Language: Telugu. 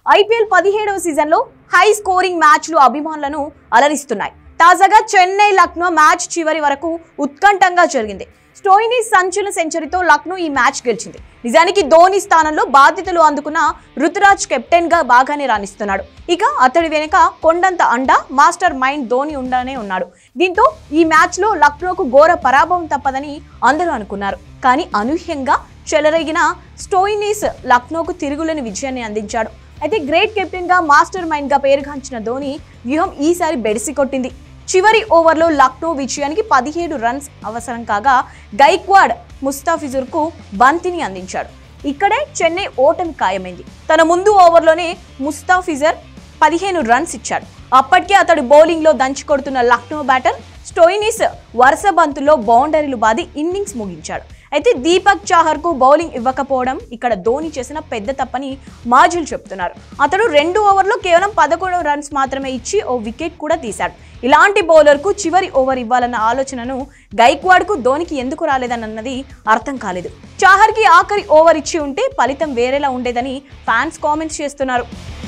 ఐపీఎల్ పదిహేడవ సీజన్లో హై స్కోరింగ్ మ్యాచ్లు అభిమానులను అలరిస్తున్నాయి తాజాగా చెన్నై లక్నో మ్యాచ్ చివరి వరకు ఉత్కంఠంగా జరిగింది స్టోయినీ సంచలన సెంచరీతో లక్నో ఈ మ్యాచ్ గెలిచింది నిజానికి ధోని స్థానంలో బాధ్యతలు అందుకున్న రుతురాజ్ కెప్టెన్ గా బాగానే రాణిస్తున్నాడు ఇక అతడి వెనుక కొండంత అండ మాస్టర్ మైండ్ ధోని ఉండనే ఉన్నాడు దీంతో ఈ మ్యాచ్ లో లక్నోకు ఘోర పరాభవం తప్పదని అందరూ అనుకున్నారు కానీ అనూహ్యంగా చెలరేగిన స్టోయినీస్ లక్నోకు తిరుగులేని విజయాన్ని అందించాడు అయితే గ్రేట్ కెప్టెన్ గా మాస్టర్ మైండ్ గా పేరుగాంచిన ధోని వ్యూహం ఈసారి బెడిసి కొట్టింది చివరి ఓవర్లో లక్నో విజయానికి పదిహేడు రన్స్ అవసరం కాగా గైక్వాడ్ ముస్తాఫిజుర్కు బంతిని అందించాడు ఇక్కడే చెన్నై ఓటమి ఖాయమైంది తన ముందు ఓవర్లోనే ముస్తాఫిజర్ పదిహేను రన్స్ ఇచ్చాడు అప్పటికే అతడు బౌలింగ్లో దంచి కొడుతున్న లక్నో బ్యాటర్ స్టోయినిస్ వరుస బంతుల్లో బౌండరీలు బాది ఇన్నింగ్స్ ముగించాడు అయితే దీపక్ చాహర్కు బౌలింగ్ ఇవ్వకపోవడం ఇక్కడ ధోని చేసిన పెద్ద తప్పని మాజీలు చెప్తున్నారు అతడు రెండు ఓవర్లో కేవలం పదకొండు రన్స్ మాత్రమే ఇచ్చి ఓ వికెట్ కూడా తీశాడు ఇలాంటి బౌలర్కు చివరి ఓవర్ ఇవ్వాలన్న ఆలోచనను గైక్వాడ్కు ధోనికి ఎందుకు రాలేదన్నది అర్థం కాలేదు చాహర్కి ఆఖరి ఓవర్ ఇచ్చి ఉంటే ఫలితం వేరేలా ఉండేదని ఫ్యాన్స్ కామెంట్స్ చేస్తున్నారు